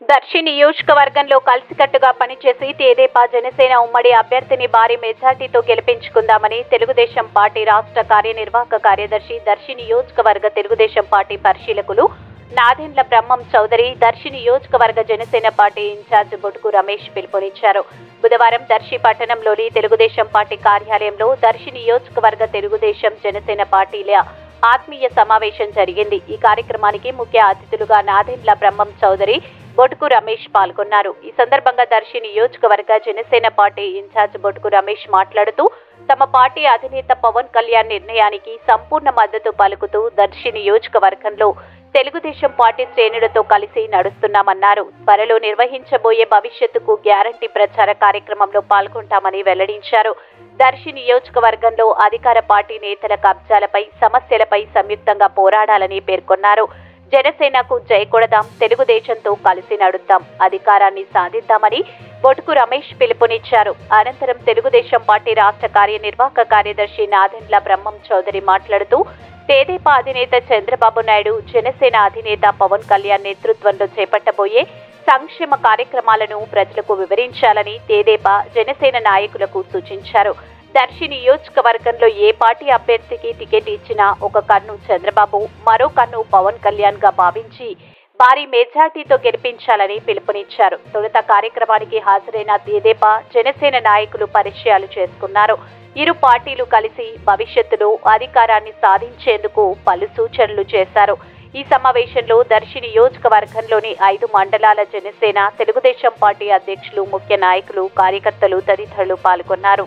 దర్శి నియోజకవర్గంలో కలిసికట్టుగా పనిచేసి తేదేపా జనసేన ఉమ్మడి అభ్యర్థిని భారీ మెజార్టీతో గెలిపించుకుందామని తెలుగుదేశం పార్టీ రాష్ట్ర కార్యనిర్వాహక కార్యదర్శి దర్శి నియోజకవర్గ తెలుగుదేశం పార్టీ పరిశీలకులు నాదెండ్ల బ్రహ్మం చౌదరి దర్శి నియోజకవర్గ జనసేన పార్టీ ఇన్ఛార్జ్ బొటుకు రమేష్ పిలుపునిచ్చారు బుధవారం దర్శి పట్టణంలోని తెలుగుదేశం పార్టీ కార్యాలయంలో దర్శి నియోజకవర్గ తెలుగుదేశం జనసేన పార్టీల ఆత్మీయ సమావేశం జరిగింది ఈ కార్యక్రమానికి ముఖ్య అతిథులుగా నాదెండ్ల బ్రహ్మం చౌదరి బొటుకు రమేష్ పాల్గొన్నారు ఈ సందర్భంగా దర్శి నియోజకవర్గ జనసేన పార్టీ ఇన్ఛార్జ్ బొటుకు రమేష్ మాట్లాడుతూ తమ పార్టీ అధినేత పవన్ కళ్యాణ్ నిర్ణయానికి సంపూర్ణ మద్దతు పలుకుతూ దర్శి నియోజకవర్గంలో తెలుగుదేశం పార్టీ శ్రేణులతో కలిసి నడుస్తున్నామన్నారు త్వరలో నిర్వహించబోయే భవిష్యత్తుకు గ్యారంటీ ప్రచార కార్యక్రమంలో పాల్గొంటామని వెల్లడించారు దర్శి నియోజకవర్గంలో అధికార పార్టీ నేతల కబ్జాలపై సమస్యలపై సంయుక్తంగా పోరాడాలని పేర్కొన్నారు జనసేనకు జై కొడదాం తెలుగుదేశంతో కలిసి నడుద్దాం అధికారాన్ని సాధిద్దామని బొటుకు రమేష్ పిలుపునిచ్చారు అనంతరం తెలుగుదేశం పార్టీ రాష్ట్ర కార్యనిర్వాహక కార్యదర్శి నాదెండ్ల బ్రహ్మం చౌదరి మాట్లాడుతూ తెదేపా అధినేత చంద్రబాబు నాయుడు జనసేన అధినేత పవన్ కళ్యాణ్ నేతృత్వంలో చేపట్టబోయే సంక్షేమ కార్యక్రమాలను ప్రజలకు వివరించాలని తెదేపా జనసేన నాయకులకు సూచించారు దర్శి నియోజకవర్గంలో ఏ పార్టీ అభ్యర్థికి టికెట్ ఇచ్చినా ఒక కన్ను చంద్రబాబు మరో కన్ను పవన్ కళ్యాణ్ గా భావించి భారీ మెజార్టీతో గెలిపించాలని పిలుపునిచ్చారు తొలుత కార్యక్రమానికి హాజరైన తెదేపా జనసేన నాయకులు పరిచయాలు చేసుకున్నారు ఇరు పార్టీలు కలిసి భవిష్యత్తులో అధికారాన్ని సాధించేందుకు పలు సూచనలు చేశారు ఈ సమావేశంలో దర్శి నియోజకవర్గంలోని ఐదు మండలాల జనసేన తెలుగుదేశం పార్టీ అధ్యక్షులు ముఖ్య నాయకులు కార్యకర్తలు తదితరులు పాల్గొన్నారు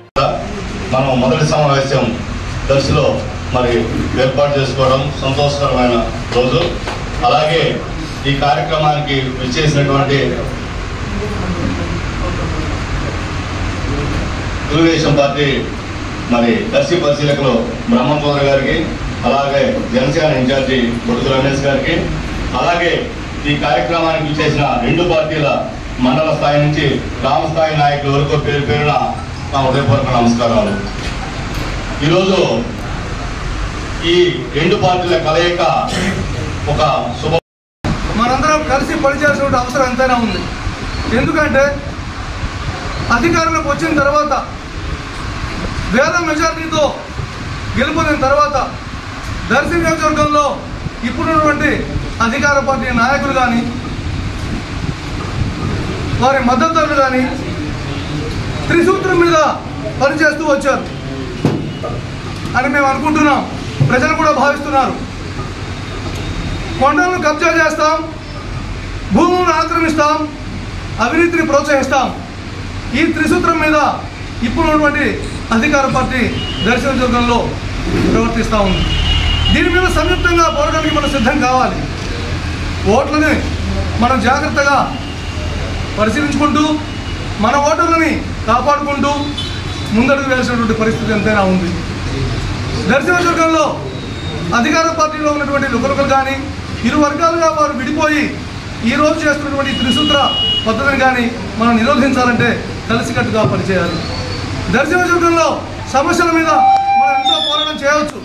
మనం మొదటి సమావేశం దర్శిలో మరి ఏర్పాటు చేసుకోవడం సంతోషకరమైన రోజు అలాగే ఈ కార్యక్రమానికి విచ్చేసినటువంటి తెలుగుదేశం పార్టీ మరి దర్శి పరిశీలకులు బ్రహ్మచంద్ర గారికి అలాగే జనసేన ఇన్ఛార్జి బొడుగు రమేష్ గారికి అలాగే ఈ కార్యక్రమానికి విచ్చేసిన రెండు పార్టీల మండల స్థాయి నుంచి గ్రామ స్థాయి నాయకుల వరకు పేరు పేరున నా హృదయపూర్వక నమస్కారాలు ఈరోజు ఈ రెండు పార్టీల కలయిక ఒక శుభ మనందరం కలిసి పనిచేయాల్సిన అవసరం ఎంతైనా ఉంది ఎందుకంటే అధికారంలోకి వచ్చిన తర్వాత వేల మెజార్టీతో గెలుపొందిన తర్వాత దర్శి నియోజకవర్గంలో ఇప్పుడున్నటువంటి అధికార పార్టీ నాయకులు కానీ వారి మద్దతుదారులు కానీ త్రిసూత్రం మీద పనిచేస్తూ వచ్చారు అని మేము అనుకుంటున్నాం ప్రజలు కూడా భావిస్తున్నారు కొండలను కబ్జా చేస్తాం భూములను ఆక్రమిస్తాం అవినీతిని ప్రోత్సహిస్తాం ఈ త్రిసూత్రం మీద ఇప్పుడు ఉన్నటువంటి అధికార పార్టీ దర్శన దుర్గంలో ప్రవర్తిస్తూ ఉంది దీని మీద సంయుక్తంగా పోరాటానికి మనం సిద్ధం కావాలి ఓట్లని మనం జాగ్రత్తగా పరిశీలించుకుంటూ మన ఓటర్లని కాపాడుకుంటూ ముందడుగు వేసినటువంటి పరిస్థితి ఎంతైనా ఉంది దర్శనదుర్గంలో అధికార పార్టీలో ఉన్నటువంటి లుకలుకలు కానీ ఇరు వర్గాలుగా వారు విడిపోయి ఈ రోజు చేస్తున్నటువంటి ఈ త్రిసూత్ర పద్ధతిని కానీ మనం నిరోధించాలంటే కలిసికట్టుగా పనిచేయాలి దర్శనదుర్గంలో సమస్యల మీద మనం ఎంతో పోరాటం చేయవచ్చు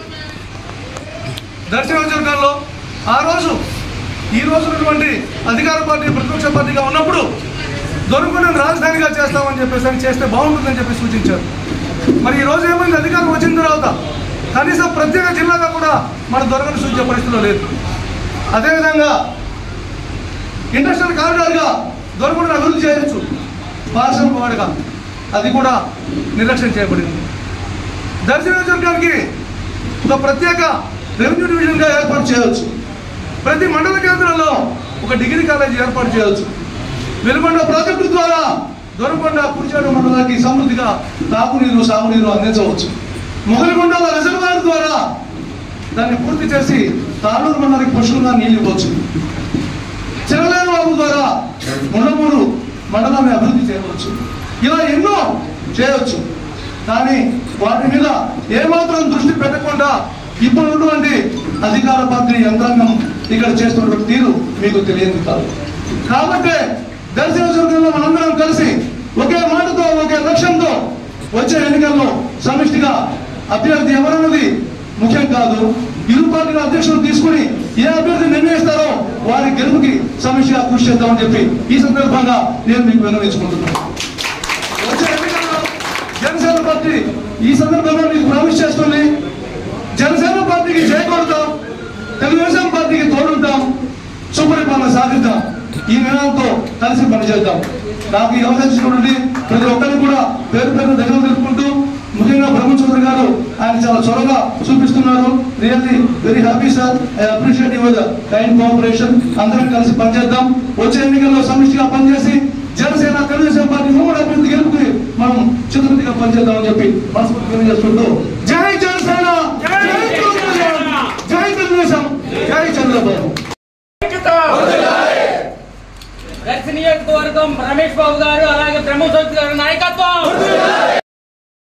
దర్శనదుర్గంలో ఆ రోజు ఈ రోజు ఉన్నటువంటి అధికార పార్టీ ప్రతిపక్ష పార్టీగా ఉన్నప్పుడు దొరుకుని రాజధానిగా చేస్తామని చెప్పేసి అని చేస్తే బాగుంటుందని చెప్పి సూచించారు మరి ఈ రోజు ఏమైంది అధికారం వచ్చిన తర్వాత కనీసం ప్రత్యేక జిల్లాగా కూడా మన దొరకని సూచించే పరిస్థితిలో లేదు అదేవిధంగా ఇండస్ట్రియల్ కారిడార్గా దొరకని అభివృద్ధి చేయొచ్చు పారిశ్రామికవాడిగా అది కూడా నిర్లక్ష్యం చేయబడింది దర్శన నియోజకవర్గానికి ఒక ప్రత్యేక రెవెన్యూ డివిజన్గా ఏర్పాటు చేయవచ్చు ప్రతి మండల కేంద్రంలో ఒక డిగ్రీ కాలేజీ ఏర్పాటు చేయవచ్చు వెలుగొండ ప్రాజెక్టు ద్వారా దొరకొండ కుర్చాడు మండలానికి సమృద్ధిగా తాగునీరు సాగునీరు అందించవచ్చు మొగలికొండల రిజర్వాయర్ ద్వారా దాన్ని పూర్తి చేసి తాళూరు మండలికి పశువులుగా నీళ్ళు ఇవ్వచ్చు చిరలేరు బాబు ద్వారా ముళ్ళమూరు మండలాన్ని అభివృద్ధి చేయవచ్చు ఇలా ఎన్నో చేయవచ్చు కానీ వాటి మీద ఏమాత్రం దృష్టి పెట్టకుండా ఇప్పుడు ఉన్నటువంటి అధికార పార్టీ యంత్రాంగం ఇక్కడ చేస్తున్నటువంటి తీరు మీకు తెలియదు కాదు కాబట్టి దర్శన వర్గంలో మనందరం కలిసి ఒకే మాటతో ఒకే లక్ష్యంతో వచ్చే ఎన్నికల్లో సమిష్టిగా అభ్యర్థి ఎవరన్నది ముఖ్యం కాదు ఇరు పార్టీ అధ్యక్షులు తీసుకుని ఏ అభ్యర్థి నిర్ణయిస్తారో వారి గెలుపుకి సమస్యగా కృషి చేద్దామని చెప్పి ఈ సందర్భంగా నేను మీకు విన్నవించుకుంటున్నాను వచ్చే ఎన్నికల్లో జనసేన పార్టీ ఈ సందర్భంగా మీకు ప్రామిస్ చేస్తుంది జనసేన పార్టీకి చేకూడతాం తెలుగుదేశం పార్టీకి తోడుంటాం సుపరిపాలన సాధిద్దాం ఈ నినాదంతో కలిసి పనిచేద్దాం నాకు ఈ అవకాశం ఇచ్చినటువంటి ప్రతి ఒక్కరిని కూడా పేరు పేరు దగ్గర తెలుపుకుంటూ ముఖ్యంగా బ్రహ్మ చౌదరి గారు ఆయన చాలా చొరవగా చూపిస్తున్నారు really very happy sir I appreciate your kind cooperation అందరం కలిసి పనిచేద్దాం వచ్చే ఎన్నికల్లో సమిష్టిగా పనిచేసి జనసేన తెలుగుదేశం పార్టీ మూడు అభివృద్ధి గెలుపుకి మనం చిత్రతిగా పనిచేద్దామని చెప్పి మనస్ఫూర్తి తెలియజేసుకుంటూ జై జనసేన జై తెలుగుదేశం జై తెలుగుదేశం జై చంద్రబాబు దర్శి నియోజకవర్గం రమేష్ బాబు గారు అలాగే బ్రహ్మసోత్ గారి నాయకత్వం